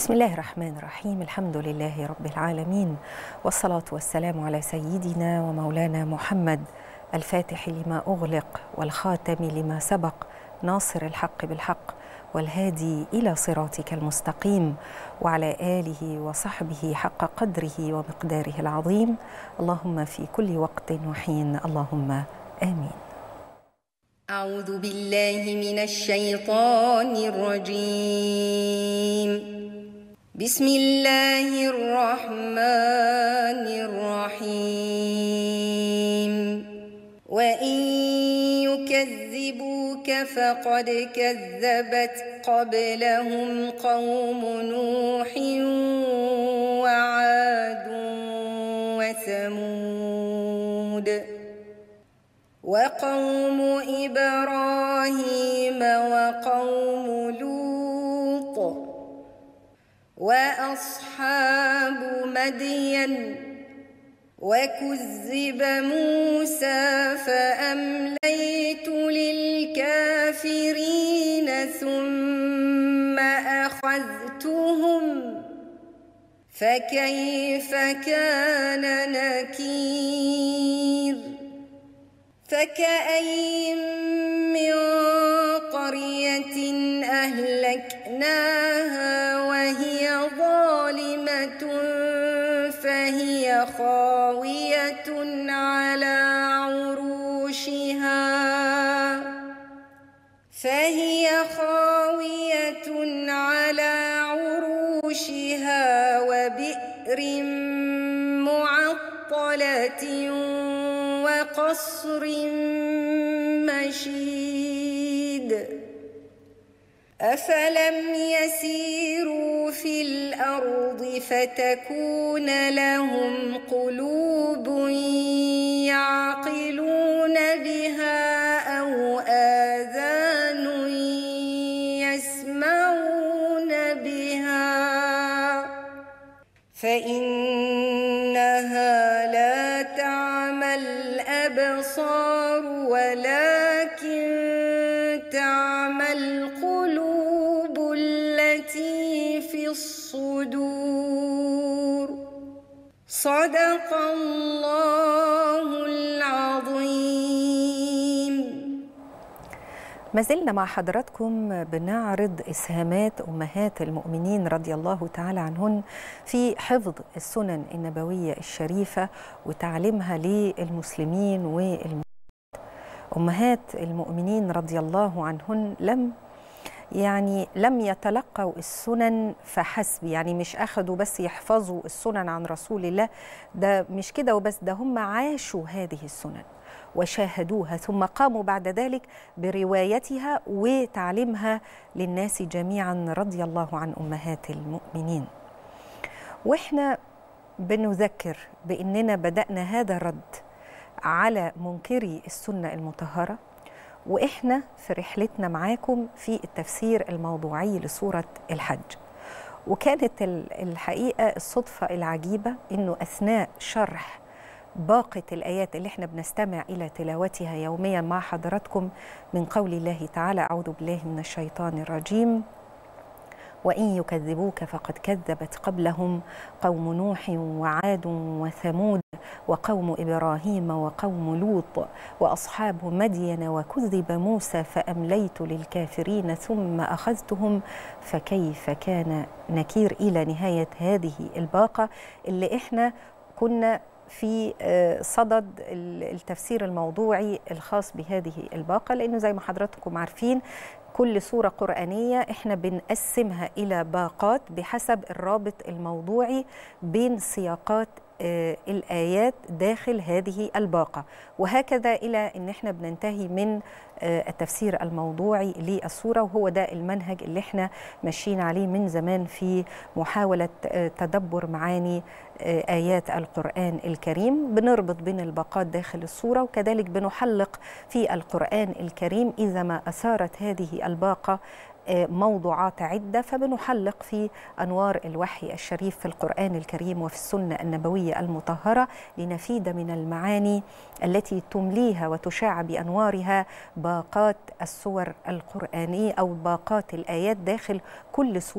بسم الله الرحمن الرحيم الحمد لله رب العالمين والصلاة والسلام على سيدنا ومولانا محمد الفاتح لما أغلق والخاتم لما سبق ناصر الحق بالحق والهادي إلى صراطك المستقيم وعلى آله وصحبه حق قدره ومقداره العظيم اللهم في كل وقت وحين اللهم آمين أعوذ بالله من الشيطان الرجيم بسم الله الرحمن الرحيم وإن يكذبوك فقد كذبت قبلهم قوم نوح وعاد وثمود وقوم إبراهيم وقوم لوط وأصحاب مدين وكذب موسى فأمليت للكافرين ثم أخذتهم فكيف كان نكير فكأي من قرية أهلكناها وهي ظالمة فهي خاوية على عروشها فهي خاوية على عروشها وبئر معطلة وقصر مشيد أفلم يسيروا في الأرض فتكون لهم قلوب يعقلون بها أو آذان يسمعون بها فإنها لا تعمى الأبصار ولكن تعمى القلوب التي في الصدور صدق الله العظيم ما زلنا مع حضراتكم بنعرض إسهامات أمهات المؤمنين رضي الله تعالى عنهن في حفظ السنن النبوية الشريفة وتعليمها للمسلمين والمسلمين أمهات المؤمنين رضي الله عنهن لم يعني لم يتلقوا السنن فحسب يعني مش أخذوا بس يحفظوا السنن عن رسول الله ده مش كده وبس ده هم عاشوا هذه السنن وشاهدوها ثم قاموا بعد ذلك بروايتها وتعليمها للناس جميعا رضي الله عن امهات المؤمنين. واحنا بنذكر باننا بدانا هذا الرد على منكري السنه المطهره واحنا في رحلتنا معاكم في التفسير الموضوعي لسوره الحج. وكانت الحقيقه الصدفه العجيبه انه اثناء شرح باقة الآيات اللي احنا بنستمع إلى تلاوتها يوميا مع حضراتكم من قول الله تعالى أعوذ بالله من الشيطان الرجيم وإن يكذبوك فقد كذبت قبلهم قوم نوح وعاد وثمود وقوم إبراهيم وقوم لوط وأصحاب مدين وكذب موسى فأمليت للكافرين ثم أخذتهم فكيف كان نكير إلى نهاية هذه الباقة اللي إحنا كنا في صدد التفسير الموضوعي الخاص بهذه الباقة لأنه زي ما حضراتكم عارفين كل سورة قرآنية احنا بنقسمها إلى باقات بحسب الرابط الموضوعي بين سياقات الآيات داخل هذه الباقة وهكذا إلى أن احنا بننتهي من التفسير الموضوعي للصورة وهو ده المنهج اللي احنا ماشيين عليه من زمان في محاولة تدبر معاني آيات القرآن الكريم بنربط بين الباقات داخل الصورة وكذلك بنحلق في القرآن الكريم إذا ما أثارت هذه الباقة موضوعات عدة فبنحلق في أنوار الوحي الشريف في القرآن الكريم وفي السنة النبوية المطهرة لنفيد من المعاني التي تمليها وتشاع بأنوارها باقات السور القرآنية أو باقات الآيات داخل كل سورة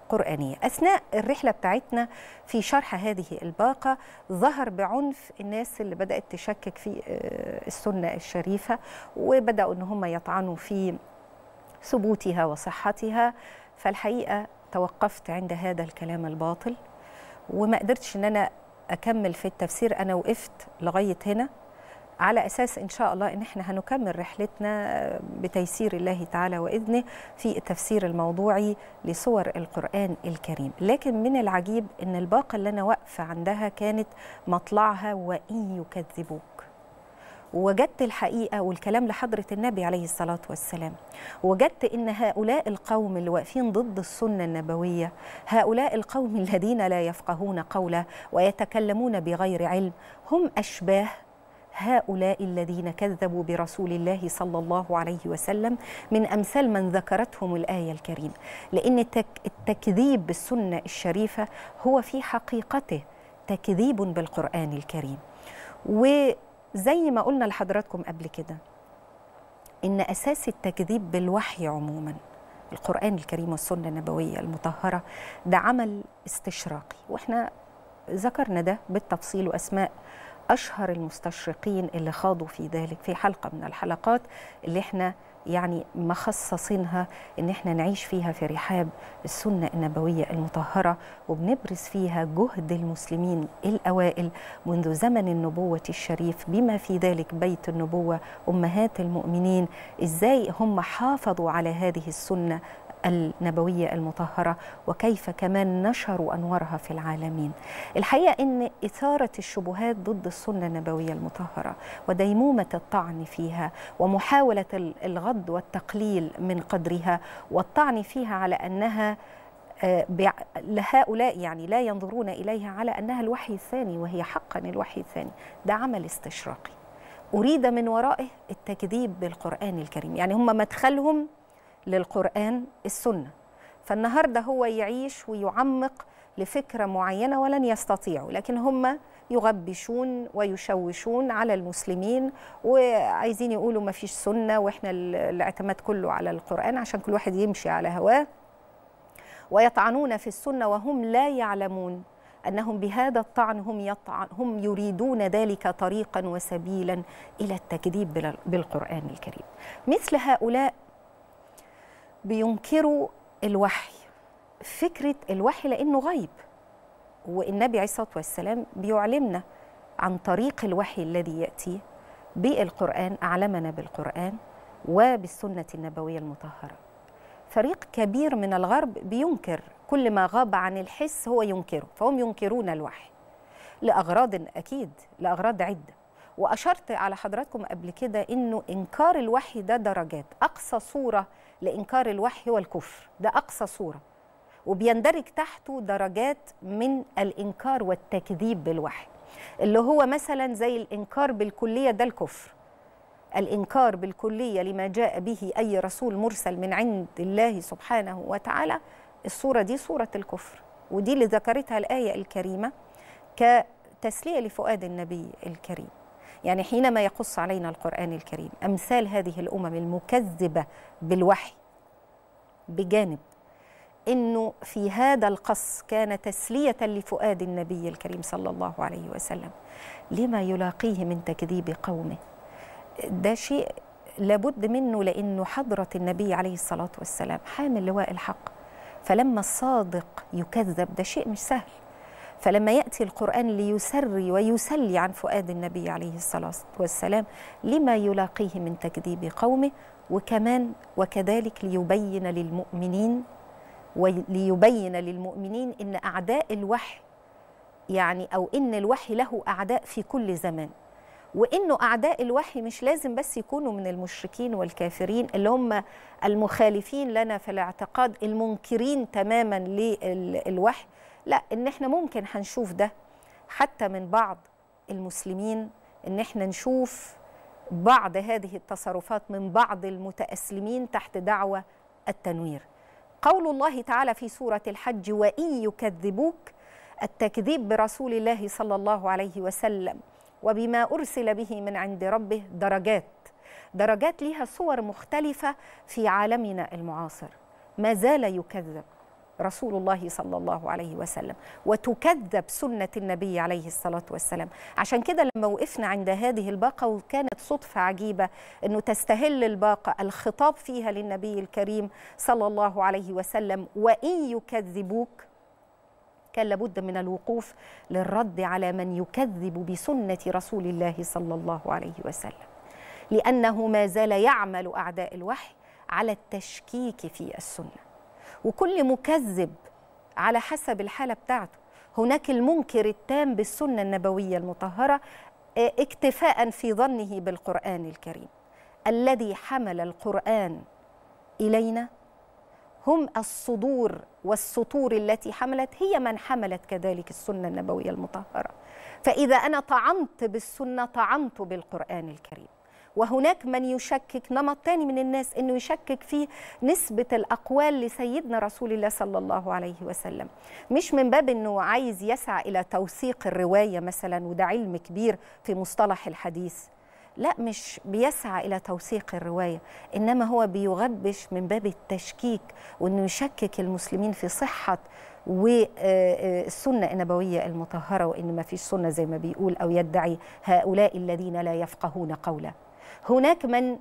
قرآنية أثناء الرحلة بتاعتنا في شرح هذه الباقة ظهر بعنف الناس اللي بدأت تشكك في السنة الشريفة وبدأوا أن هم يطعنوا في ثبوتها وصحتها فالحقيقة توقفت عند هذا الكلام الباطل وما قدرتش أن أنا أكمل في التفسير أنا وقفت لغاية هنا على اساس ان شاء الله ان احنا هنكمل رحلتنا بتيسير الله تعالى واذنه في التفسير الموضوعي لصور القران الكريم لكن من العجيب ان الباقه اللي انا واقفه عندها كانت مطلعها وان يكذبوك وجدت الحقيقة والكلام لحضرة النبي عليه الصلاة والسلام وجدت إن هؤلاء القوم اللي واقفين ضد السنة النبوية هؤلاء القوم الذين لا يفقهون قولا ويتكلمون بغير علم هم أشباه هؤلاء الذين كذبوا برسول الله صلى الله عليه وسلم من امثال من ذكرتهم الايه الكريمه لان التكذيب بالسنه الشريفه هو في حقيقته تكذيب بالقران الكريم وزي ما قلنا لحضراتكم قبل كده ان اساس التكذيب بالوحي عموما القران الكريم والسنه النبويه المطهره ده عمل استشراقي واحنا ذكرنا ده بالتفصيل واسماء اشهر المستشرقين اللي خاضوا في ذلك في حلقه من الحلقات اللي احنا يعني مخصصينها ان احنا نعيش فيها في رحاب السنه النبويه المطهره وبنبرز فيها جهد المسلمين الاوائل منذ زمن النبوه الشريف بما في ذلك بيت النبوه امهات المؤمنين ازاي هم حافظوا على هذه السنه النبوية المطهرة وكيف كمان نشروا أنوارها في العالمين الحقيقة أن إثارة الشبهات ضد السنة النبوية المطهرة وديمومة الطعن فيها ومحاولة الغض والتقليل من قدرها والطعن فيها على أنها لهؤلاء يعني لا ينظرون إليها على أنها الوحي الثاني وهي حقا الوحي الثاني ده عمل استشراقي أريد من ورائه التكذيب بالقرآن الكريم يعني هم مدخلهم للقرآن السنة فالنهاردة هو يعيش ويعمق لفكرة معينة ولن يستطيعوا لكن هم يغبشون ويشوشون على المسلمين وعايزين يقولوا ما فيش سنة وإحنا الاعتماد كله على القرآن عشان كل واحد يمشي على هواه ويطعنون في السنة وهم لا يعلمون أنهم بهذا الطعن هم, يطعن هم يريدون ذلك طريقا وسبيلا إلى التكذيب بالقرآن الكريم مثل هؤلاء بينكروا الوحي فكرة الوحي لأنه غيب والنبي عليه الصلاة والسلام بيعلمنا عن طريق الوحي الذي يأتي بالقرآن أعلمنا بالقرآن وبالسنة النبوية المطهرة فريق كبير من الغرب بينكر كل ما غاب عن الحس هو ينكره فهم ينكرون الوحي لأغراض أكيد لأغراض عدة وأشرت على حضراتكم قبل كده إنه إنكار الوحي ده درجات أقصى صورة لإنكار الوحي هو الكفر ده أقصى صورة وبيندرج تحته درجات من الإنكار والتكذيب بالوحي اللي هو مثلا زي الإنكار بالكلية ده الكفر الإنكار بالكلية لما جاء به أي رسول مرسل من عند الله سبحانه وتعالى الصورة دي صورة الكفر ودي اللي ذكرتها الآية الكريمة كتسلية لفؤاد النبي الكريم يعني حينما يقص علينا القرآن الكريم أمثال هذه الأمم المكذبة بالوحي بجانب انه في هذا القص كان تسليه لفؤاد النبي الكريم صلى الله عليه وسلم لما يلاقيه من تكذيب قومه ده شيء لابد منه لانه حضره النبي عليه الصلاه والسلام حامل لواء الحق فلما الصادق يكذب ده شيء مش سهل فلما ياتي القران ليسري ويسلي عن فؤاد النبي عليه الصلاه والسلام لما يلاقيه من تكذيب قومه وكمان وكذلك ليبين للمؤمنين وليبين للمؤمنين ان اعداء الوحي يعني او ان الوحي له اعداء في كل زمان وانه اعداء الوحي مش لازم بس يكونوا من المشركين والكافرين اللي هم المخالفين لنا في الاعتقاد المنكرين تماما للوحي لا ان احنا ممكن هنشوف ده حتى من بعض المسلمين ان احنا نشوف بعض هذه التصرفات من بعض المتأسلمين تحت دعوة التنوير قول الله تعالى في سورة الحج وإن يكذبوك التكذيب برسول الله صلى الله عليه وسلم وبما أرسل به من عند ربه درجات درجات لها صور مختلفة في عالمنا المعاصر ما زال يكذب رسول الله صلى الله عليه وسلم وتكذب سنة النبي عليه الصلاة والسلام عشان كده لما وقفنا عند هذه الباقة وكانت صدفة عجيبة أنه تستهل الباقة الخطاب فيها للنبي الكريم صلى الله عليه وسلم وإن يكذبوك كان لابد من الوقوف للرد على من يكذب بسنة رسول الله صلى الله عليه وسلم لأنه ما زال يعمل أعداء الوحي على التشكيك في السنه وكل مكذب على حسب الحاله بتاعته هناك المنكر التام بالسنه النبويه المطهره اكتفاء في ظنه بالقران الكريم الذي حمل القران الينا هم الصدور والسطور التي حملت هي من حملت كذلك السنه النبويه المطهره فاذا انا طعنت بالسنه طعنت بالقران الكريم وهناك من يشكك نمط تاني من الناس انه يشكك في نسبه الاقوال لسيدنا رسول الله صلى الله عليه وسلم مش من باب انه عايز يسعى الى توثيق الروايه مثلا وده علم كبير في مصطلح الحديث لا مش بيسعى الى توثيق الروايه انما هو بيغبش من باب التشكيك وانه يشكك المسلمين في صحه والسنة النبوية المطهرة وإن ما فيش سنة زي ما بيقول أو يدعي هؤلاء الذين لا يفقهون قولا هناك من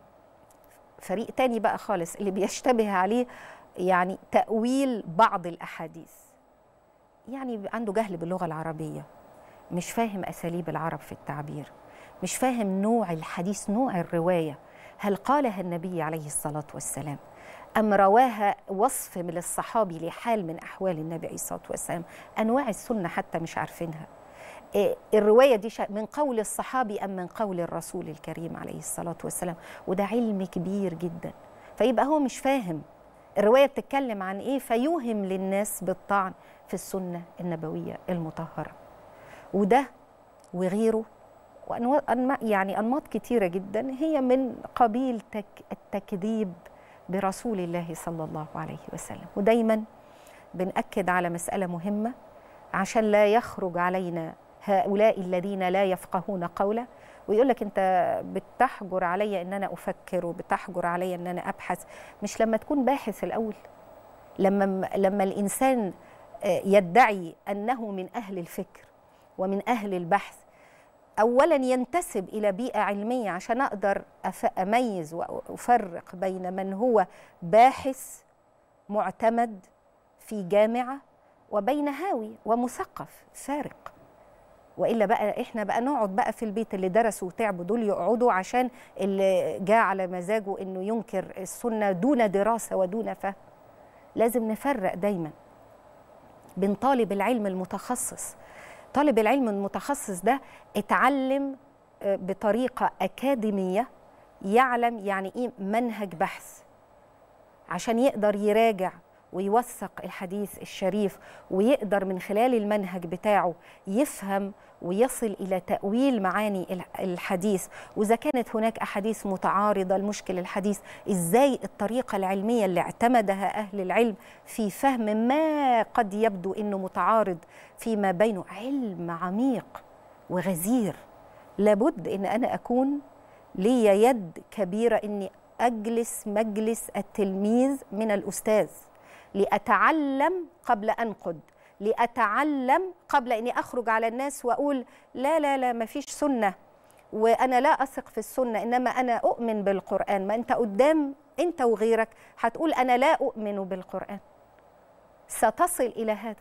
فريق تاني بقى خالص اللي بيشتبه عليه يعني تأويل بعض الأحاديث يعني عنده جهل باللغة العربية مش فاهم أساليب العرب في التعبير مش فاهم نوع الحديث نوع الرواية هل قالها النبي عليه الصلاة والسلام أم رواها وصف من الصحابي لحال من أحوال النبي عليه الصلاة والسلام أنواع السنة حتى مش عارفينها الروايه دي من قول الصحابي ام من قول الرسول الكريم عليه الصلاه والسلام وده علم كبير جدا فيبقى هو مش فاهم الروايه بتتكلم عن ايه فيوهم للناس بالطعن في السنه النبويه المطهره وده وغيره وأنواع يعني انماط كتيره جدا هي من قبيل تك التكذيب برسول الله صلى الله عليه وسلم ودايما بنأكد على مسألة مهمة عشان لا يخرج علينا هؤلاء الذين لا يفقهون قولا ويقول لك انت بتحجر علي ان انا افكر وبتحجر علي ان انا ابحث مش لما تكون باحث الاول لما لما الانسان يدعي انه من اهل الفكر ومن اهل البحث اولا ينتسب الى بيئه علميه عشان اقدر اميز وافرق بين من هو باحث معتمد في جامعه وبين هاوي ومثقف فارق والا بقى احنا بقى نقعد بقى في البيت اللي درسوا وتعبوا دول يقعدوا عشان اللي جاء على مزاجه انه ينكر السنه دون دراسه ودون فهم لازم نفرق دايما بين طالب العلم المتخصص طالب العلم المتخصص ده اتعلم بطريقه اكاديميه يعلم يعني ايه منهج بحث عشان يقدر يراجع ويوثق الحديث الشريف ويقدر من خلال المنهج بتاعه يفهم ويصل الى تاويل معاني الحديث واذا كانت هناك احاديث متعارضه المشكل الحديث ازاي الطريقه العلميه اللي اعتمدها اهل العلم في فهم ما قد يبدو انه متعارض فيما بينه علم عميق وغزير لابد ان انا اكون لي يد كبيره اني اجلس مجلس التلميذ من الاستاذ لأتعلم قبل أنقد لأتعلم قبل أني أخرج على الناس وأقول لا لا لا ما فيش سنة وأنا لا أثق في السنة إنما أنا أؤمن بالقرآن ما أنت قدام أنت وغيرك هتقول أنا لا أؤمن بالقرآن ستصل إلى هذا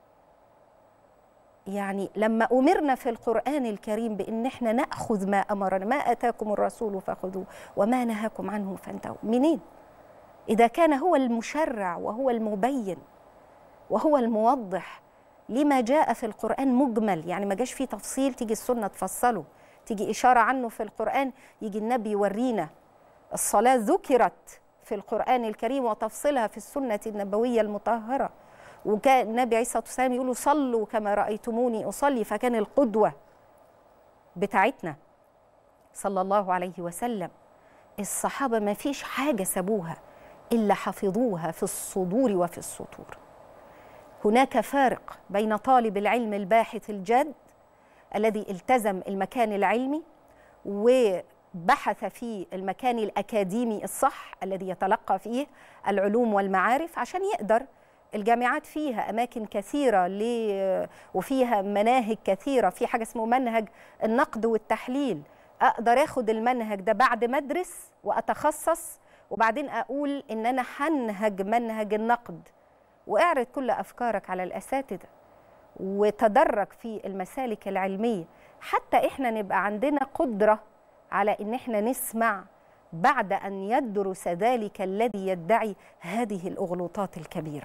يعني لما أمرنا في القرآن الكريم بأن احنا نأخذ ما أمرنا ما أتاكم الرسول فخذوه وما نهاكم عنه فانتهوا منين؟ إذا كان هو المشرع وهو المبين وهو الموضح لما جاء في القرآن مجمل يعني ما جاش فيه تفصيل تيجي السنة تفصله تيجي إشارة عنه في القرآن يجي النبي يورينا الصلاة ذكرت في القرآن الكريم وتفصيلها في السنة النبوية المطهرة وكان النبي عليه الصلاة والسلام يقول صلوا كما رأيتموني أصلي فكان القدوة بتاعتنا صلى الله عليه وسلم الصحابة ما فيش حاجة سابوها إلا حفظوها في الصدور وفي السطور هناك فارق بين طالب العلم الباحث الجاد الذي التزم المكان العلمي وبحث في المكان الأكاديمي الصح الذي يتلقى فيه العلوم والمعارف عشان يقدر الجامعات فيها اماكن كثيره ل وفيها مناهج كثيره في حاجه اسمه منهج النقد والتحليل اقدر اخد المنهج ده بعد ما ادرس واتخصص وبعدين اقول ان انا هنهج منهج النقد واعرض كل افكارك على الاساتذه وتدرج في المسالك العلميه حتى احنا نبقى عندنا قدره على ان احنا نسمع بعد ان يدرس ذلك الذي يدعي هذه الاغلوطات الكبيره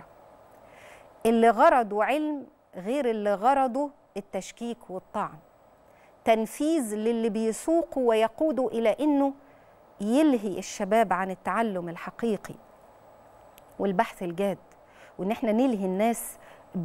اللي غرضه علم غير اللي غرضه التشكيك والطعن تنفيذ للي بيسوقه ويقوده الى انه يلهي الشباب عن التعلم الحقيقي والبحث الجاد وان احنا نلهي الناس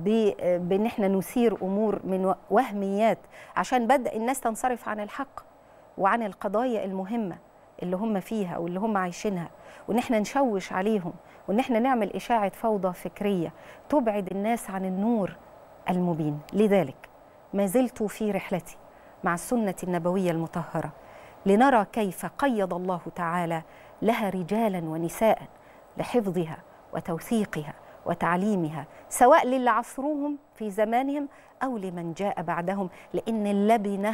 بان احنا نثير امور من وهميات عشان بدا الناس تنصرف عن الحق وعن القضايا المهمه اللي هم فيها واللي هم عايشينها وان احنا نشوش عليهم وان احنا نعمل اشاعه فوضى فكريه تبعد الناس عن النور المبين لذلك ما زلت في رحلتي مع السنه النبويه المطهره لنرى كيف قيض الله تعالى لها رجالا ونساء لحفظها وتوثيقها وتعليمها سواء للي عصروهم في زمانهم او لمن جاء بعدهم لان اللبنه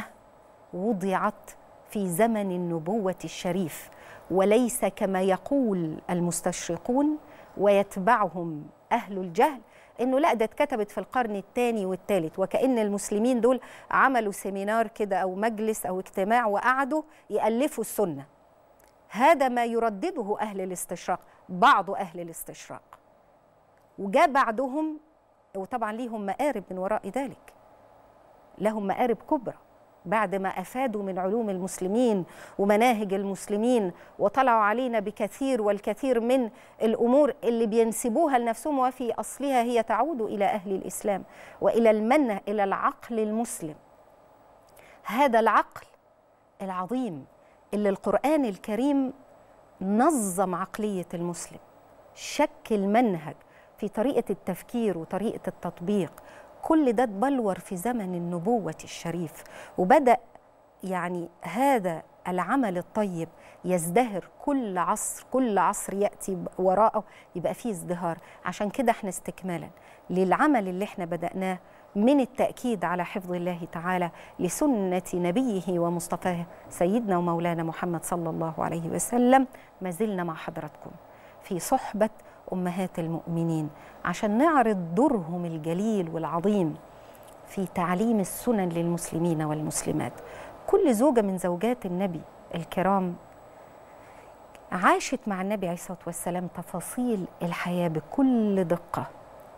وضعت في زمن النبوه الشريف وليس كما يقول المستشرقون ويتبعهم اهل الجهل انه لا ده اتكتبت في القرن الثاني والثالث وكان المسلمين دول عملوا سيمينار كده او مجلس او اجتماع وقعدوا يالفوا السنه هذا ما يردده اهل الاستشراق بعض اهل الاستشراق وجاء بعدهم وطبعا ليهم مآرب من وراء ذلك لهم مآرب كبرى بعد ما افادوا من علوم المسلمين ومناهج المسلمين وطلعوا علينا بكثير والكثير من الامور اللي بينسبوها لنفسهم وفي اصلها هي تعود الى اهل الاسلام والى المنه الى العقل المسلم هذا العقل العظيم اللي القران الكريم نظم عقليه المسلم شكل منهج في طريقه التفكير وطريقه التطبيق كل ده اتبلور في زمن النبوة الشريف وبدأ يعني هذا العمل الطيب يزدهر كل عصر كل عصر يأتي وراءه يبقى فيه ازدهار عشان كده احنا استكمالا للعمل اللي احنا بدأناه من التأكيد على حفظ الله تعالى لسنة نبيه ومصطفاه سيدنا ومولانا محمد صلى الله عليه وسلم ما زلنا مع حضراتكم في صحبة امهات المؤمنين عشان نعرض دورهم الجليل والعظيم في تعليم السنن للمسلمين والمسلمات كل زوجه من زوجات النبي الكرام عاشت مع النبي عليه الصلاه والسلام تفاصيل الحياه بكل دقه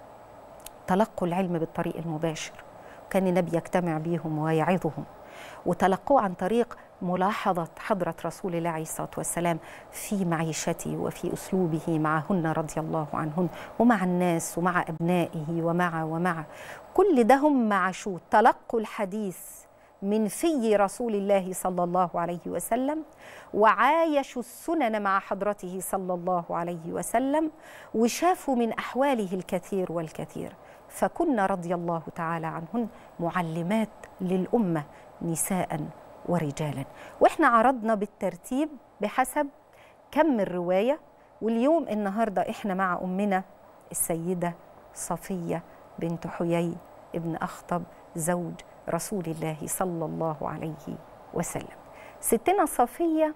تلقوا العلم بالطريق المباشر كان النبي يجتمع بيهم ويعظهم وتلقوه عن طريق ملاحظة حضرة رسول الله عليه الصلاة والسلام في معيشته وفي أسلوبه معهن رضي الله عنهن ومع الناس ومع أبنائه ومع ومع كل ده هم عاشوه تلقوا الحديث من في رسول الله صلى الله عليه وسلم وعايشوا السنن مع حضرته صلى الله عليه وسلم وشافوا من أحواله الكثير والكثير فكنا رضي الله تعالى عنهن معلمات للأمة نساء ورجالا واحنا عرضنا بالترتيب بحسب كم الروايه واليوم النهارده احنا مع امنا السيده صفيه بنت حيي ابن اخطب زوج رسول الله صلى الله عليه وسلم ستنا صفيه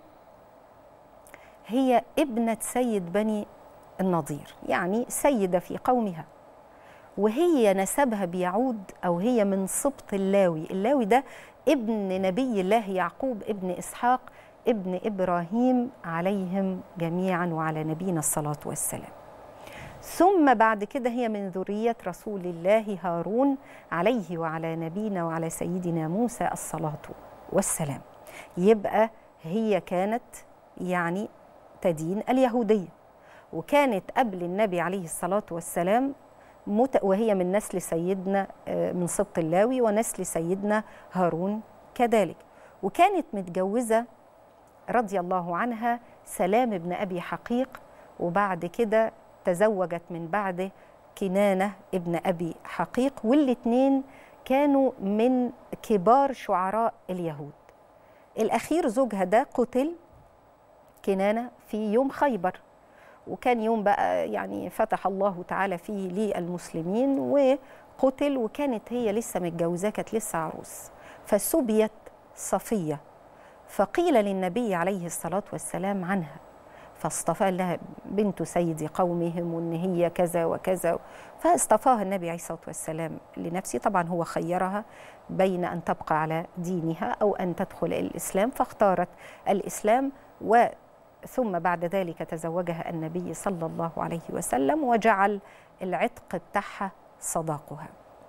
هي ابنه سيد بني النضير يعني سيده في قومها وهي نسبها بيعود او هي من سبط اللاوي اللاوي ده ابن نبي الله يعقوب ابن اسحاق ابن ابراهيم عليهم جميعا وعلى نبينا الصلاه والسلام ثم بعد كده هي من ذريه رسول الله هارون عليه وعلى نبينا وعلى سيدنا موسى الصلاه والسلام يبقى هي كانت يعني تدين اليهوديه وكانت قبل النبي عليه الصلاه والسلام مت... وهي من نسل سيدنا من سبط اللاوي ونسل سيدنا هارون كذلك وكانت متجوزة رضي الله عنها سلام بن أبي حقيق وبعد كده تزوجت من بعده كنانة ابن أبي حقيق والاتنين كانوا من كبار شعراء اليهود الأخير زوجها ده قتل كنانة في يوم خيبر وكان يوم بقى يعني فتح الله تعالى فيه للمسلمين وقتل وكانت هي لسه متجوزاه كانت لسه عروس فسبيت صفيه فقيل للنبي عليه الصلاه والسلام عنها فاصطفى لها بنت سيد قومهم وان هي كذا وكذا فاصطفاها النبي عليه الصلاه والسلام لنفسه طبعا هو خيرها بين ان تبقى على دينها او ان تدخل الاسلام فاختارت الاسلام و ثم بعد ذلك تزوجها النبي صلى الله عليه وسلم وجعل العتق بتاعها صداقها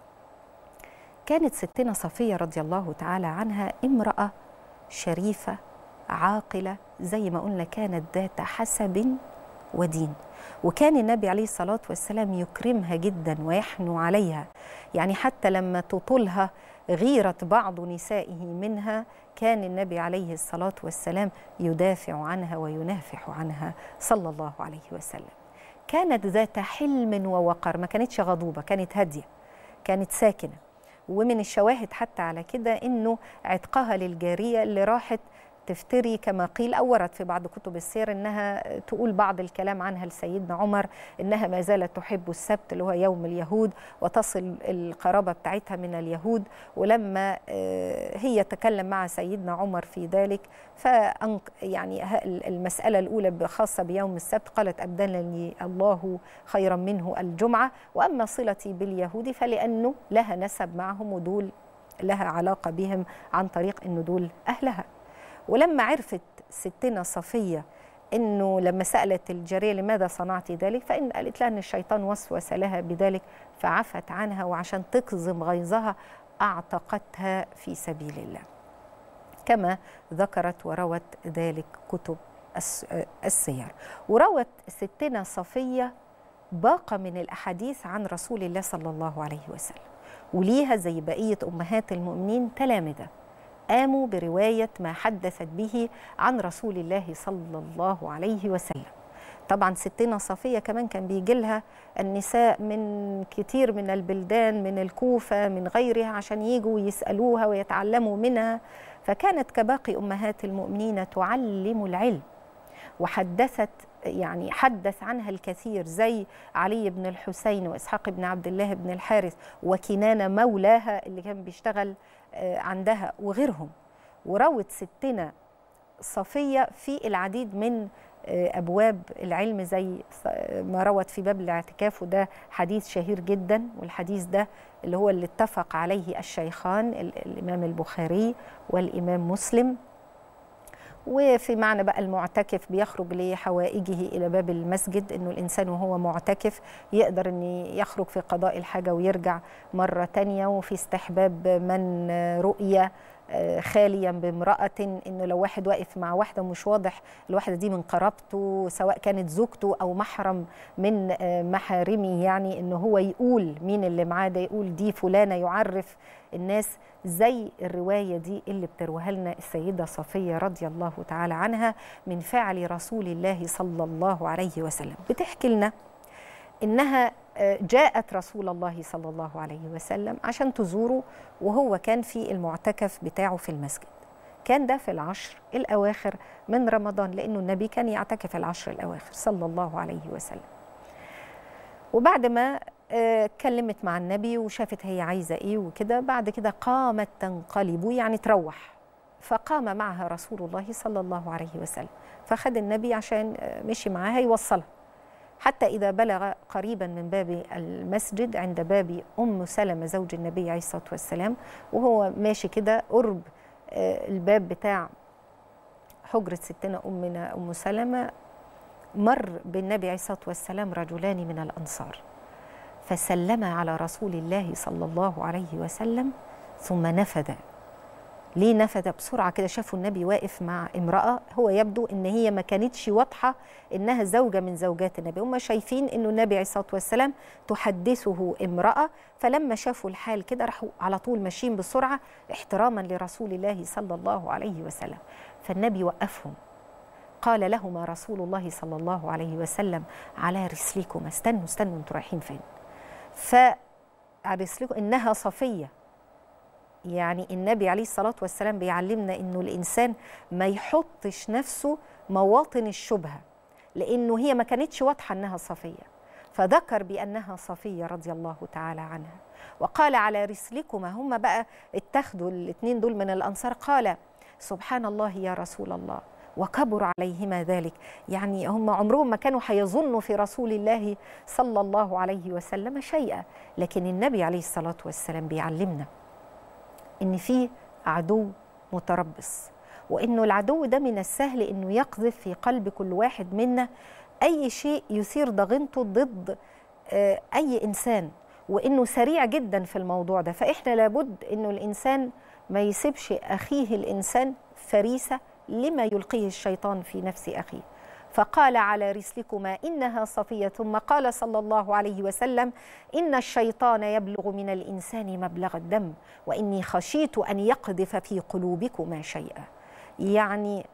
كانت ستنا صفيه رضي الله تعالى عنها امراه شريفه عاقله زي ما قلنا كانت ذات حسب ودين وكان النبي عليه الصلاه والسلام يكرمها جدا ويحنو عليها يعني حتى لما تطلها غيره بعض نسائه منها كان النبي عليه الصلاه والسلام يدافع عنها وينافح عنها صلى الله عليه وسلم كانت ذات حلم ووقر ما كانتش غضوبه كانت هاديه كانت ساكنه ومن الشواهد حتى على كده انه عتقها للجاريه اللي راحت تفتري كما قيل او ورد في بعض كتب السير انها تقول بعض الكلام عنها لسيدنا عمر انها ما زالت تحب السبت اللي هو يوم اليهود وتصل القرابه بتاعتها من اليهود ولما هي تكلم مع سيدنا عمر في ذلك فأنق يعني المساله الاولى خاصه بيوم السبت قالت ابدلني الله خيرا منه الجمعه واما صلتي باليهود فلانه لها نسب معهم ودول لها علاقه بهم عن طريق انه دول اهلها ولما عرفت ستنا صفيه انه لما سالت الجاريه لماذا صنعت ذلك فان قالت لها ان الشيطان وسوس لها بذلك فعفت عنها وعشان تكظم غيظها اعتقتها في سبيل الله كما ذكرت وروت ذلك كتب السير وروت ستنا صفيه باقه من الاحاديث عن رسول الله صلى الله عليه وسلم وليها زي بقيه امهات المؤمنين تلامذه قاموا برواية ما حدثت به عن رسول الله صلى الله عليه وسلم طبعا ستنا صفية كمان كان بيجي لها النساء من كتير من البلدان من الكوفة من غيرها عشان يجوا يسألوها ويتعلموا منها فكانت كباقي أمهات المؤمنين تعلم العلم وحدثت يعني حدث عنها الكثير زي علي بن الحسين وإسحاق بن عبد الله بن الحارث وكنانة مولاها اللي كان بيشتغل عندها وغيرهم وروت ستنا صفية في العديد من أبواب العلم زي ما روت في باب الاعتكاف وده حديث شهير جدا والحديث ده اللي هو اللي اتفق عليه الشيخان الإمام البخاري والإمام مسلم وفي معنى بقى المعتكف بيخرج لحوائجه الى باب المسجد انه الانسان وهو معتكف يقدر ان يخرج في قضاء الحاجه ويرجع مره تانية وفي استحباب من رؤيه خاليا بامرأة إنه لو واحد واقف مع واحدة مش واضح الواحدة دي من قرابته سواء كانت زوجته أو محرم من محارمه يعني إنه هو يقول مين اللي معاه ده يقول دي فلانة يعرف الناس زي الرواية دي اللي بتروها لنا السيدة صفية رضي الله تعالى عنها من فعل رسول الله صلى الله عليه وسلم بتحكي لنا إنها جاءت رسول الله صلى الله عليه وسلم عشان تزوره وهو كان في المعتكف بتاعه في المسجد كان ده في العشر الأواخر من رمضان لأنه النبي كان يعتكف العشر الأواخر صلى الله عليه وسلم وبعد ما اتكلمت مع النبي وشافت هي عايزة إيه وكده بعد كده قامت تنقلب يعني تروح فقام معها رسول الله صلى الله عليه وسلم فخد النبي عشان مشي معاها يوصلها حتى إذا بلغ قريبا من باب المسجد عند باب أم سلمة زوج النبي عليه الصلاة والسلام وهو ماشي كده قرب الباب بتاع حجرة ستنا أمنا أم سلمة مر بالنبي عليه الصلاة والسلام رجلان من الأنصار فسلم على رسول الله صلى الله عليه وسلم ثم نفذ ليه نفذ بسرعة كده شافوا النبي واقف مع امرأة هو يبدو ان هي ما كانتش واضحة انها زوجة من زوجات النبي هم شايفين انه النبي عليه الصلاة والسلام تحدثه امرأة فلما شافوا الحال كده راحوا على طول ماشيين بسرعة احتراما لرسول الله صلى الله عليه وسلم فالنبي وقفهم قال لهما رسول الله صلى الله عليه وسلم على رسلكما استنوا استنوا انتوا رايحين فين فعلى رسلكم انها صفيه يعني النبي عليه الصلاة والسلام بيعلمنا إنه الإنسان ما يحطش نفسه مواطن الشبهة لانه هي ما كانتش واضحه انها صفيه فذكر بانها صفيه رضي الله تعالى عنها وقال على رسلكما هم بقى اتخذوا الاثنين دول من الانصار قال سبحان الله يا رسول الله وكبر عليهما ذلك يعني هم عمرهم ما كانوا هيظنوا في رسول الله صلى الله عليه وسلم شيئا لكن النبي عليه الصلاه والسلام بيعلمنا ان في عدو متربص وانه العدو ده من السهل انه يقذف في قلب كل واحد منا اي شيء يثير ضغينته ضد اي انسان وانه سريع جدا في الموضوع ده فاحنا لابد انه الانسان ما يسيبش اخيه الانسان فريسه لما يلقيه الشيطان في نفس اخيه فقال على رسلكما انها صفيه ثم قال صلى الله عليه وسلم ان الشيطان يبلغ من الانسان مبلغ الدم واني خشيت ان يقذف في قلوبكما شيئا يعني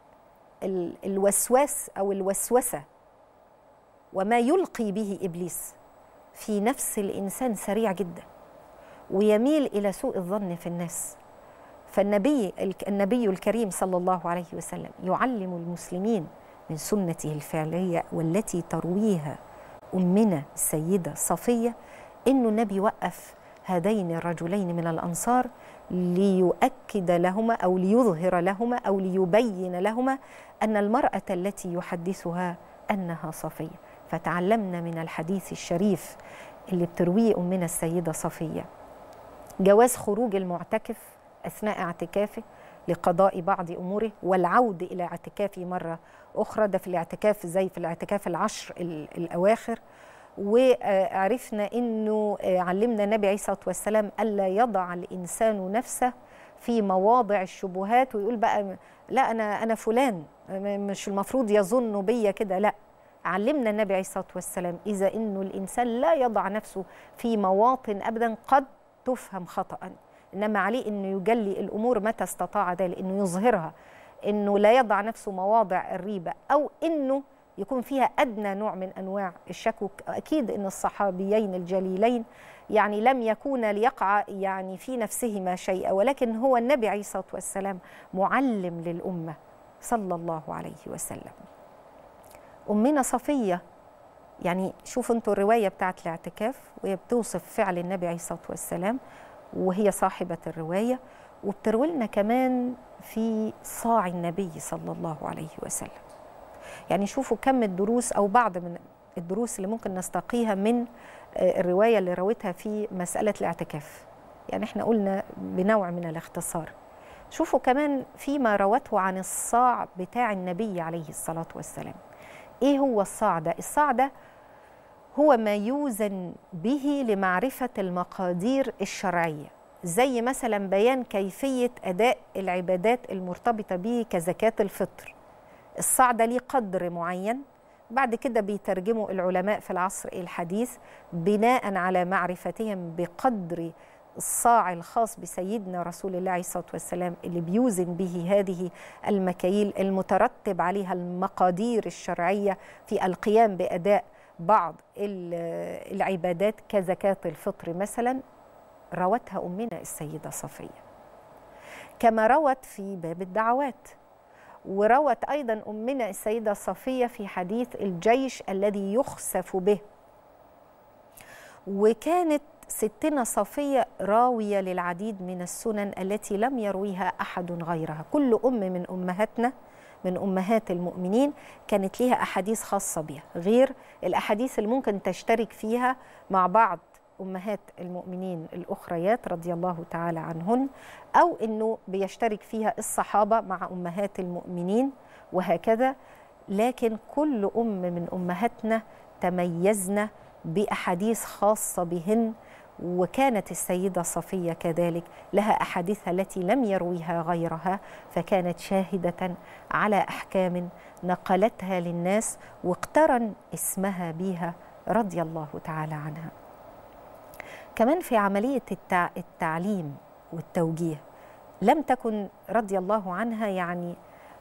الوسواس او الوسوسه وما يلقي به ابليس في نفس الانسان سريع جدا ويميل الى سوء الظن في الناس فالنبي النبي الكريم صلى الله عليه وسلم يعلم المسلمين من سنته الفعليه والتي ترويها امنا السيده صفيه انه النبي وقف هذين الرجلين من الانصار ليؤكد لهما او ليظهر لهما او ليبين لهما ان المراه التي يحدثها انها صفيه فتعلمنا من الحديث الشريف اللي بترويه امنا السيده صفيه جواز خروج المعتكف اثناء اعتكافه لقضاء بعض اموره والعود الى اعتكافه مره اخرى ده في الاعتكاف زي في الاعتكاف العشر الاواخر وعرفنا انه علمنا النبي عليه الصلاه والسلام الا يضع الانسان نفسه في مواضع الشبهات ويقول بقى لا انا انا فلان مش المفروض يظن بيا كده لا علمنا النبي عليه الصلاه والسلام اذا انه الانسان لا يضع نفسه في مواطن ابدا قد تفهم خطا انما عليه انه يجلي الامور متى استطاع ذلك انه يظهرها انه لا يضع نفسه مواضع الريبه او انه يكون فيها ادنى نوع من انواع الشك اكيد ان الصحابيين الجليلين يعني لم يكونا ليقع يعني في نفسهما شيئا ولكن هو النبي عليه الصلاه والسلام معلم للامه صلى الله عليه وسلم امنا صفيه يعني شوفوا انتوا الروايه بتاعت الاعتكاف وهي بتوصف فعل النبي عليه الصلاه والسلام وهي صاحبه الروايه وبتروي لنا كمان في صاع النبي صلى الله عليه وسلم يعني شوفوا كم الدروس او بعض من الدروس اللي ممكن نستقيها من الروايه اللي رويتها في مساله الاعتكاف يعني احنا قلنا بنوع من الاختصار شوفوا كمان فيما روته عن الصاع بتاع النبي عليه الصلاه والسلام ايه هو الصاع ده الصاع ده هو ما يوزن به لمعرفه المقادير الشرعيه زي مثلا بيان كيفيه اداء العبادات المرتبطه به كزكاه الفطر الصاع ده ليه قدر معين بعد كده بيترجموا العلماء في العصر الحديث بناء على معرفتهم بقدر الصاع الخاص بسيدنا رسول الله عليه الصلاه والسلام اللي بيوزن به هذه المكاييل المترتب عليها المقادير الشرعيه في القيام باداء بعض العبادات كزكاه الفطر مثلا روتها امنا السيده صفيه كما روت في باب الدعوات وروت ايضا امنا السيده صفيه في حديث الجيش الذي يخسف به وكانت ستنا صفيه راويه للعديد من السنن التي لم يرويها احد غيرها كل ام من امهاتنا من امهات المؤمنين كانت ليها احاديث خاصه بها غير الاحاديث اللي ممكن تشترك فيها مع بعض امهات المؤمنين الاخريات رضي الله تعالى عنهن او انه بيشترك فيها الصحابه مع امهات المؤمنين وهكذا لكن كل ام من امهاتنا تميزنا باحاديث خاصه بهن وكانت السيده صفيه كذلك لها احاديثها التي لم يرويها غيرها فكانت شاهده على احكام نقلتها للناس واقترن اسمها بها رضي الله تعالى عنها كمان في عمليه التعليم والتوجيه لم تكن رضي الله عنها يعني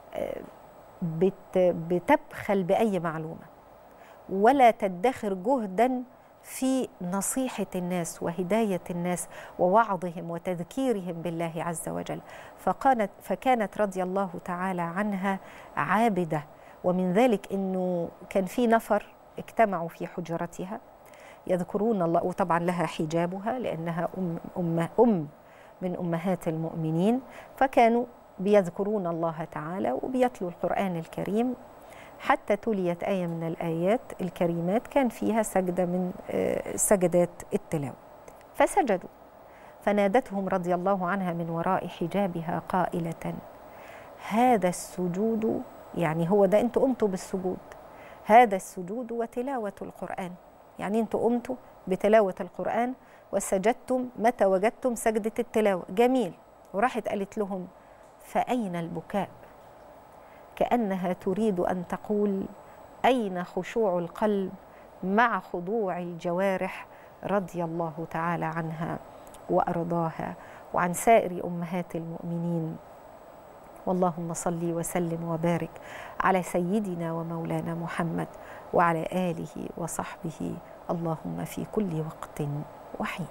بتبخل باي معلومه ولا تدخر جهدا في نصيحه الناس وهدايه الناس ووعظهم وتذكيرهم بالله عز وجل فكانت فكانت رضي الله تعالى عنها عابده ومن ذلك انه كان في نفر اجتمعوا في حجرتها يذكرون الله وطبعا لها حجابها لانها ام ام ام من امهات المؤمنين فكانوا بيذكرون الله تعالى وبيتلوا القران الكريم حتى تليت ايه من الايات الكريمات كان فيها سجده من آه، سجدات التلاوه فسجدوا فنادتهم رضي الله عنها من وراء حجابها قائله هذا السجود يعني هو ده انتوا قمتوا بالسجود هذا السجود وتلاوه القران يعني انتوا قمتوا بتلاوه القران وسجدتم متى وجدتم سجده التلاوه جميل وراحت قالت لهم فاين البكاء كانها تريد ان تقول اين خشوع القلب مع خضوع الجوارح رضي الله تعالى عنها وارضاها وعن سائر امهات المؤمنين واللهم صل وسلم وبارك على سيدنا ومولانا محمد وعلى اله وصحبه اللهم في كل وقت وحين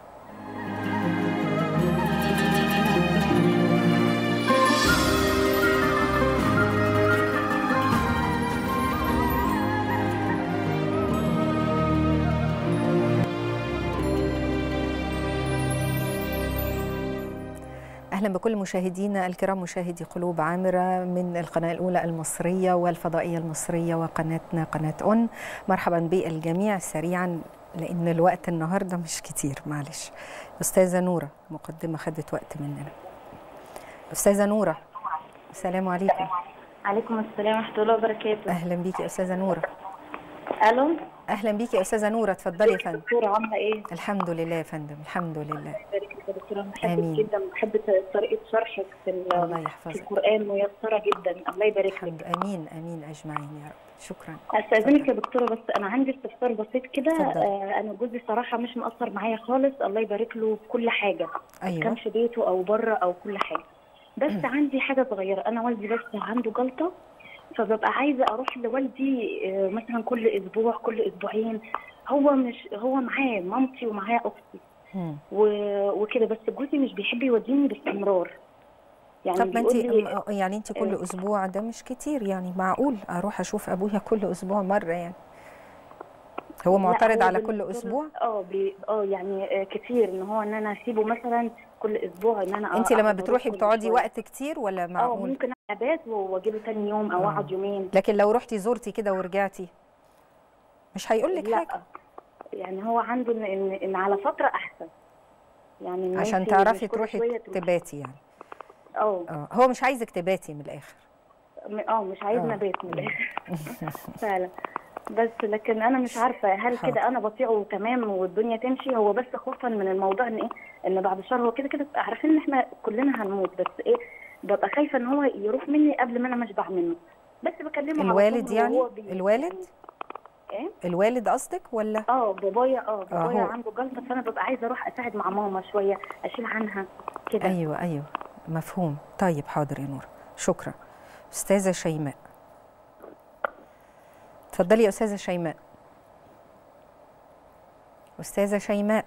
اهلا بكل مشاهدينا الكرام مشاهدي قلوب عامره من القناه الاولى المصريه والفضائيه المصريه وقناتنا قناه اون مرحبا بالجميع سريعا لان الوقت النهارده مش كتير معلش استاذه نوره مقدمه خدت وقت مننا استاذه نوره السلام عليكم عليكم السلام ورحمة الله وبركاته اهلا بيكي يا استاذه نوره ألو اهلا بيكي يا استاذه نوره اتفضلي يا فندم دكتورة عاملة إيه؟ الحمد لله يا فندم الحمد لله بارك فيك يا دكتورة أنا آمين. بحبك جدا بحب طريقة شرحك في, ال- الله في يحفظك القرآن ميسرة جدا الله يبارك لك الحمد امين امين اجمعين يا رب شكرا استاذنك يا دكتوره بس انا عندي استفسار بسيط كده اتفضلي. آه انا جوزي صراحه مش مقصر معايا خالص الله يبارك له في كل حاجه ايوه كان في بيته او بره او كل حاجه بس عندي حاجه صغيره انا والدي بس عنده جلطه فببقى عايزه اروح لوالدي آه، مثلا كل اسبوع كل اسبوعين هو مش هو معاه مامتي ومعاه اختي مم. و- وكده بس جوزي مش بيحب يوديني باستمرار يعني طب ما انت بيقول لي يعني انت كل آه. اسبوع ده مش كتير يعني معقول اروح اشوف ابويا كل اسبوع مره يعني هو لا، معترض هو على كل بالنسبة له- اسبوع اه بي... اه يعني آه، كتير ان هو ان انا اسيبه مثلا كل اسبوع ان انا انت لما أقعد بتروحي أروح كل بتقعدي شوية. وقت كتير ولا اه معقول ممكن ابات واجيله تاني يوم او آه. اقعد يومين لكن لو رحتي زرتي كده ورجعتي مش هيقول لك لا حاجه يعني هو عنده ان ان, إن على فتره احسن يعني إن عشان أنت تعرفي مش كل تروحي شوية تروحي. تباتي يعني اه اه هو مش عايزك تباتي من الاخر م- اه مش عايزنا آه. بيت من الاخر فعلا بس لكن انا مش عارفه هل حاضر. كده انا بطيعه تمام والدنيا تمشي هو بس خوفا من الموضوع ان ايه ان بعد شهر هو كده كده عارفين ان احنا كلنا هنموت بس ايه ببقى خايفه ان هو يروح مني قبل ما انا ما اشبع منه بس بكلمه على الوالد طول يعني وهو بي- الوالد ايه الوالد قصدك ولا اه بابايا اه بابايا هو- عنده جلطه فانا ببقى عايزه اروح اساعد مع ماما شويه اشيل عنها كده ايوه ايوه مفهوم طيب حاضر يا نور شكرا استاذه شيماء اتفضلي يا استاذه شيماء استاذه شيماء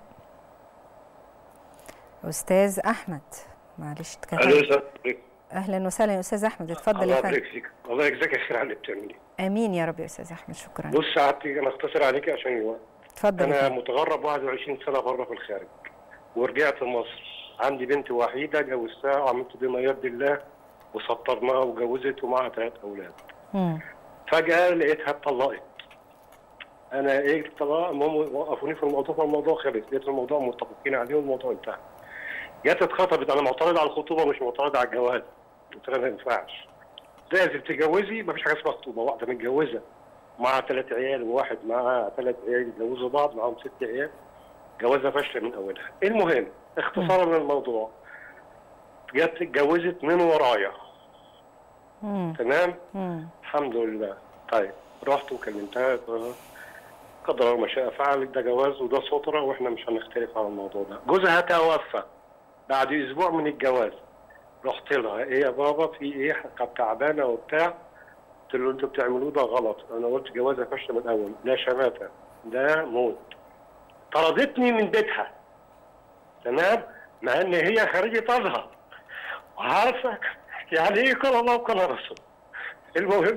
استاذ احمد معلش الو اتكلم السلام عليكم اهلا وسهلا يا استاذ احمد اتفضل الله يا فندم يبارك فيك الله يجزاك خير على اللي بتعمليه امين يا رب يا استاذ احمد شكرا بص سعادتي انا اختصر عليك عشان الوقت اتفضل يا انا فندم متغرب 21 سنه بره في الخارج ورجعت مصر عندي بنت وحيده جوزتها وعملت بما يرضي الله وسطرناها وجوزت ومعها ثلاث اولاد مم. فجاه لقيتها اتطلقت انا ايه الطلاق المهم وقفوني في الموضوع فالموضوع خلص لقيت الموضوع متفقين عليه والموضوع انتهى جت اتخطبت انا معترض على الخطوبه مش معترض على الجواز قلت لها ما ينفعش لازم تتجوزي مفيش حاجه اسمها خطوبه واحده متجوزه معاها ثلاث عيال وواحد معاه ثلاث عيال يتجوزوا بعض معاهم ست عيال جوازها فاشله من اولها المهم اختصارا للموضوع جت اتجوزت من ورايا مم. تمام مم. الحمد لله طيب رحت وكلمتها آه، قدر الله ما شاء فعل ده جواز وده سترة واحنا مش هنختلف على الموضوع ده جوزها توفى بعد اسبوع من الجواز رحت لها ايه يا بابا في ايه كانت تعبانه وبتاع قلت له انتوا بتعملوه ده غلط انا قلت جوازها فشل من الاول لا شماته ده موت طردتني من بيتها تمام مع ان هي خريجه ازهر وعارفه يعني ايه قال الله وقال الرسول المهم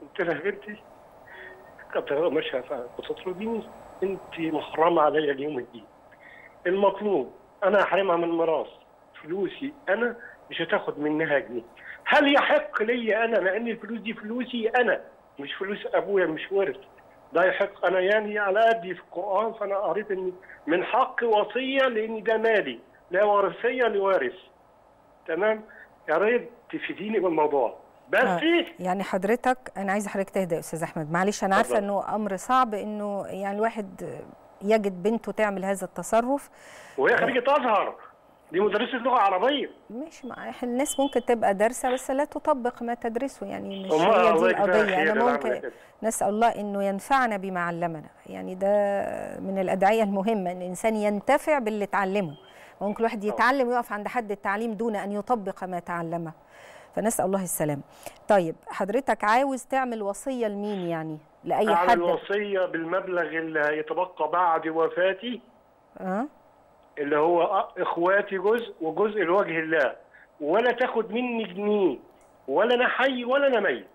قلت لها بنتي كتر مش بتطرديني انت محرمه عليا اليوم الدين المطلوب انا احرمها من ميراث فلوسي انا مش هتاخد منها جنيه هل يحق لي انا لان الفلوس دي فلوسي انا مش فلوس ابويا مش ورث ده يحق انا يعني على قدي في القران فانا قريت ان من حق وصيه لان ده مالي لا ورثيه لوارث تمام يا ريت تفيديني بالموضوع بس آه. يعني حضرتك انا عايزه حضرتك تهدى يا استاذ احمد معلش انا عارفه اتفضل. انه امر صعب انه يعني الواحد يجد بنته تعمل هذا التصرف وهي خريجه ازهر دي مدرسه لغه عربيه مش مع الناس ممكن تبقى دارسه بس لا تطبق ما تدرسه يعني مش أمال هي الله دي يجزاها القضيه خير انا اللي ممكن عملت كده. نسال الله انه ينفعنا بما علمنا يعني ده من الادعيه المهمه ان الانسان ينتفع باللي اتعلمه ممكن الواحد يتعلم ويقف عند حد التعليم دون ان يطبق ما تعلمه فنسال الله السلام طيب حضرتك عاوز تعمل وصيه لمين يعني لاي اعمل حد وصيه بالمبلغ اللي هيتبقى بعد وفاتي اه اللي هو أ- اخواتي جزء وجزء لوجه الله ولا تاخد مني جنيه ولا انا حي ولا انا ميت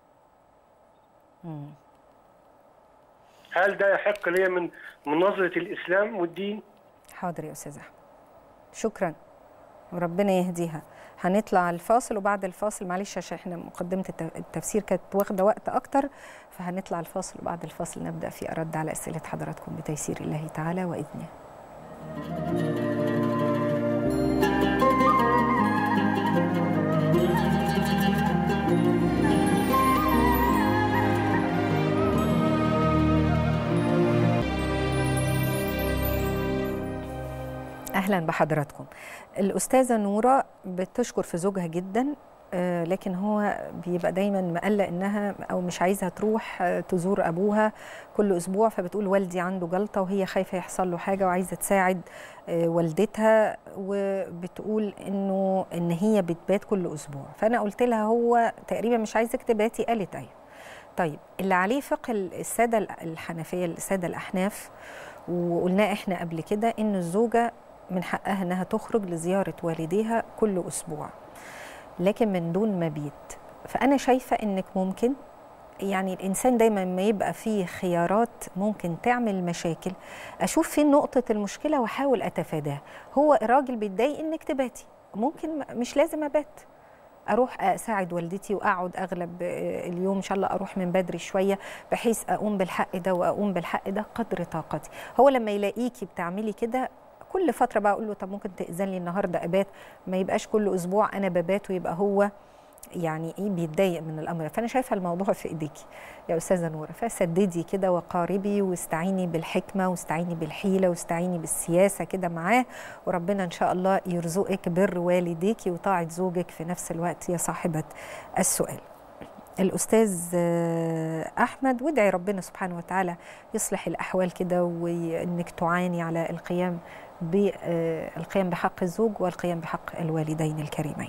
مم. هل ده يحق لي من من نظره الاسلام والدين؟ حاضر يا استاذ احمد شكرا وربنا يهديها هنطلع الفاصل وبعد الفاصل معلش عشان احنا مقدمه الت- التفسير كانت واخده وقت اكتر فهنطلع الفاصل وبعد الفاصل نبدا في ارد على اسئله حضراتكم بتيسير الله تعالى واذنه اهلا بحضراتكم الاستاذه نوره بتشكر في زوجها جدا آه، لكن هو بيبقى دايما مقلق انها او مش عايزها تروح آه، تزور ابوها كل اسبوع فبتقول والدي عنده جلطه وهي خايفه يحصل له حاجه وعايزه تساعد آه، والدتها وبتقول انه ان هي بتبات كل اسبوع فانا قلت لها هو تقريبا مش عايزك تباتي قالت ايوه طيب اللي عليه فقه الساده الحنفيه الساده الاحناف وقلنا احنا قبل كده ان الزوجه من حقها انها تخرج لزياره والديها كل اسبوع لكن من دون مبيت فانا شايفه انك ممكن يعني الانسان دايما ما يبقى فيه خيارات ممكن تعمل مشاكل اشوف فين نقطه المشكله واحاول اتفاداها هو الراجل بيتضايق انك تباتي ممكن م- مش لازم ابات اروح اساعد والدتي واقعد اغلب آه، اليوم ان شاء الله اروح من بدري شويه بحيث اقوم بالحق ده واقوم بالحق ده قدر طاقتي هو لما يلاقيكي بتعملي كده كل فتره بقى اقول له طب ممكن تاذن لي النهارده ابات ما يبقاش كل اسبوع انا ببات ويبقى هو يعني ايه بيتضايق من الامر فانا شايفه الموضوع في ايديكي يا استاذه نوره فسددي كده وقاربي واستعيني بالحكمه واستعيني بالحيله واستعيني بالسياسه كده معاه وربنا ان شاء الله يرزقك بر والديكي وطاعه زوجك في نفس الوقت يا صاحبه السؤال الاستاذ آه، احمد وادعي ربنا سبحانه وتعالى يصلح الاحوال كده وانك تعاني على القيام بالقيام بحق الزوج والقيام بحق الوالدين الكريمين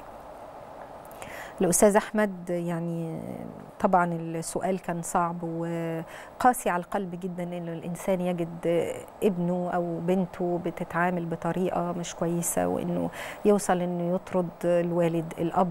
الأستاذ أحمد يعني طبعا السؤال كان صعب وقاسي على القلب جدا إن الإنسان يجد ابنه أو بنته بتتعامل بطريقة مش كويسة وإنه يوصل إنه يطرد الوالد الأب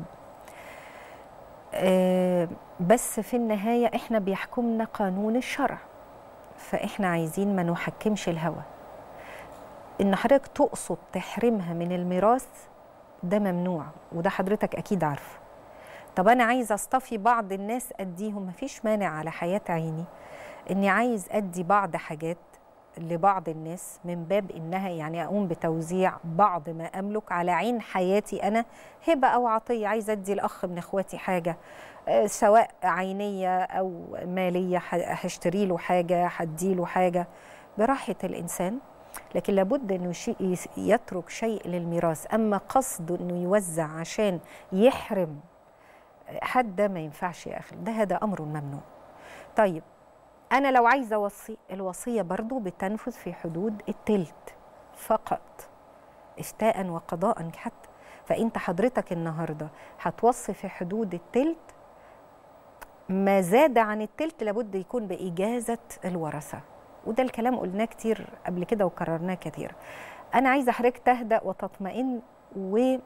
آه، بس في النهاية إحنا بيحكمنا قانون الشرع فإحنا عايزين ما نحكمش الهوى إن حضرتك تقصد تحرمها من الميراث ده ممنوع وده حضرتك أكيد عارفه طب انا عايزه اصطفي بعض الناس اديهم مفيش مانع على حياه عيني اني عايز ادي بعض حاجات لبعض الناس من باب انها يعني اقوم بتوزيع بعض ما املك على عين حياتي انا هبه او عطيه عايزه ادي الاخ من اخواتي حاجه آه، سواء عينيه او ماليه ح- هشتري له حاجه هدي له حاجه براحه الانسان لكن لابد انه شيء يس- يترك شيء للميراث اما قصده انه يوزع عشان يحرم حد ده ما ينفعش يا اخي ده هذا امر ممنوع طيب انا لو عايزه اوصي الوصيه برضو بتنفذ في حدود التلت فقط افتاء وقضاء حتى فانت حضرتك النهارده هتوصي في حدود التلت ما زاد عن التلت لابد يكون باجازه الورثه وده الكلام قلناه كتير قبل كده وكررناه كتير انا عايزه حضرتك تهدأ وتطمئن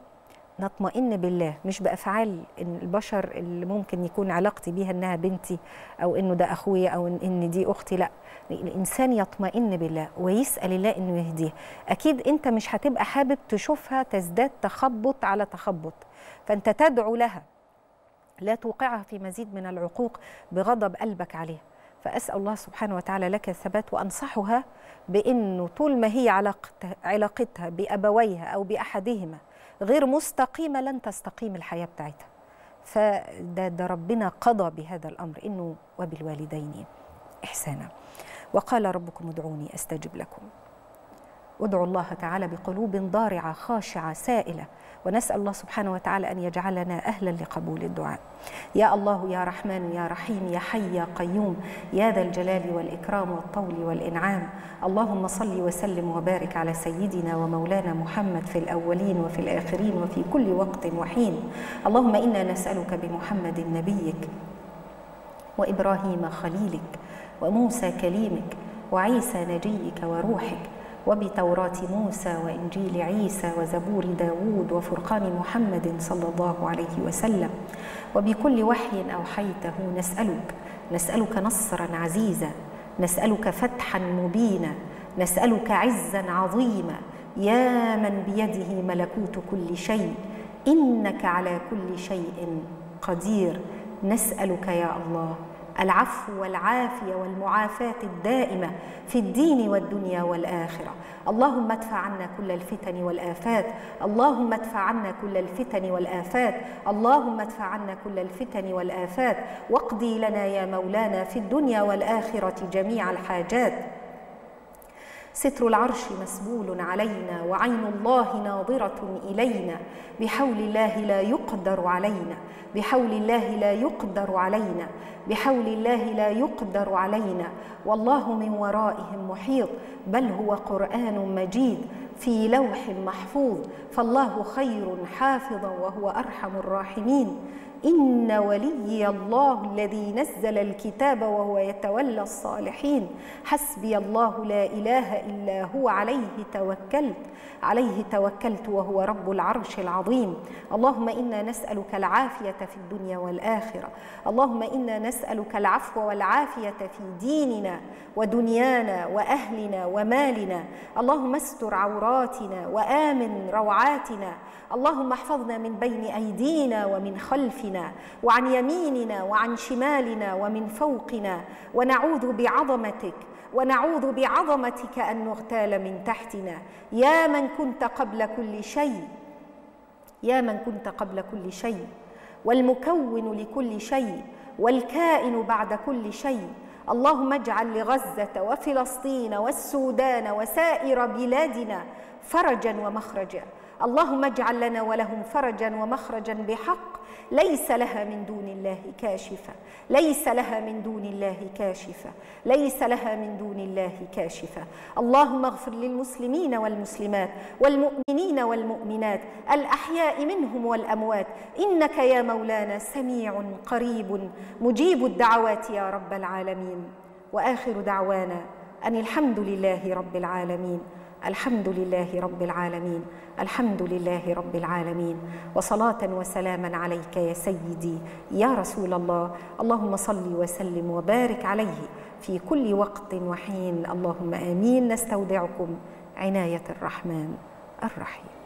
نطمئن بالله مش بافعال إن البشر اللي ممكن يكون علاقتي بيها انها بنتي او انه ده اخويا او ان إن دي اختي لا الانسان يطمئن بالله ويسال الله انه يهديه اكيد انت مش هتبقى حابب تشوفها تزداد تخبط على تخبط فانت تدعو لها لا توقعها في مزيد من العقوق بغضب قلبك عليها فاسال الله سبحانه وتعالى لك الثبات وانصحها بانه طول ما هي علاقتها, علاقتها بابويها او باحدهما غير مستقيمه لن تستقيم الحياه بتاعتها فده ده ربنا قضى بهذا الامر انه وبالوالدين احسانا وقال ربكم ادعوني استجب لكم ادعوا الله تعالى بقلوب ضارعه خاشعه سائله ونسال الله سبحانه وتعالى ان يجعلنا اهلا لقبول الدعاء يا الله يا رحمن يا رحيم يا حي يا قيوم يا ذا الجلال والاكرام والطول والانعام اللهم صل وسلم وبارك على سيدنا ومولانا محمد في الاولين وفي الاخرين وفي كل وقت وحين اللهم انا نسالك بمحمد نبيك وابراهيم خليلك وموسى كليمك وعيسى نجيك وروحك وبتوراة موسى وإنجيل عيسى وزبور داود وفرقان محمد صلى الله عليه وسلم وبكل وحي أوحيته نسألك نسألك نصرا عزيزا نسألك فتحا مبينا نسألك عزا عظيما يا من بيده ملكوت كل شيء إنك على كل شيء قدير نسألك يا الله العفو والعافيه والمعافاه الدائمه في الدين والدنيا والاخره اللهم ادفع عنا كل الفتن والافات اللهم ادفع عنا كل الفتن والافات اللهم ادفع عنا كل الفتن والافات واقضي لنا يا مولانا في الدنيا والاخره جميع الحاجات ستر العرش مسبول علينا وعين الله ناظره الينا بحول الله لا يقدر علينا بحول الله لا يقدر علينا بحول الله لا يقدر علينا والله من ورائهم محيط بل هو قران مجيد في لوح محفوظ فالله خير حافظا وهو ارحم الراحمين ان وليي الله الذي نزل الكتاب وهو يتولى الصالحين حسبي الله لا اله الا هو عليه توكلت عليه توكلت وهو رب العرش العظيم اللهم انا نسالك العافيه في الدنيا والاخره اللهم انا نسالك العفو والعافيه في ديننا ودنيانا واهلنا ومالنا اللهم استر عوراتنا وامن روعاتنا اللهم احفظنا من بين ايدينا ومن خلفنا وعن يميننا وعن شمالنا ومن فوقنا ونعوذ بعظمتك ونعوذ بعظمتك ان نغتال من تحتنا يا من كنت قبل كل شيء يا من كنت قبل كل شيء والمكون لكل شيء والكائن بعد كل شيء اللهم اجعل لغزه وفلسطين والسودان وسائر بلادنا فرجا ومخرجا اللهم اجعل لنا ولهم فرجا ومخرجا بحق ليس لها من دون الله كاشفه ليس لها من دون الله كاشفه ليس لها من دون الله كاشفه اللهم اغفر للمسلمين والمسلمات والمؤمنين والمؤمنات الاحياء منهم والاموات انك يا مولانا سميع قريب مجيب الدعوات يا رب العالمين واخر دعوانا ان الحمد لله رب العالمين الحمد لله رب العالمين الحمد لله رب العالمين وصلاه وسلاما عليك يا سيدي يا رسول الله اللهم صل وسلم وبارك عليه في كل وقت وحين اللهم امين نستودعكم عنايه الرحمن الرحيم